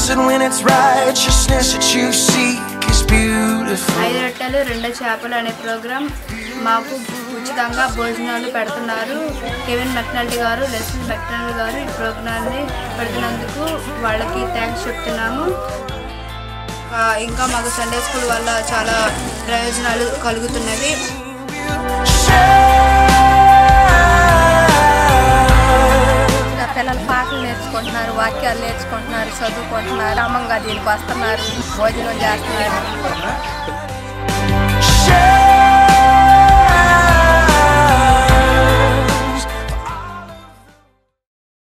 and when it's righteousness that you seek is beautiful. ఐదు రొట్టెలు రెండు చేపలు అనే ప్రోగ్రాం మాకు ఉచితంగా భోజనాలు పెడుతున్నారు కెవిన్ మెక్నాల్టీ గారు లెస్లీ మెక్నాల్టీ గారు ఈ ప్రోగ్రాన్ని పెడుతున్నందుకు వాళ్ళకి థ్యాంక్స్ చెప్తున్నాము ఆ, ఇంకా మాకు సండే స్కూల్ వల్ల చాలా ప్రయోజనాలు కలుగుతున్నవి ఇంకా పిల్లలు పాటలు నేర్చుకుంటున్నారు వాక్యాలు నేర్చుకుంటున్నారు చదువుకుంటున్నారు క్రమంగా దీనికి వస్తున్నారు భోజనం చేస్తున్నారు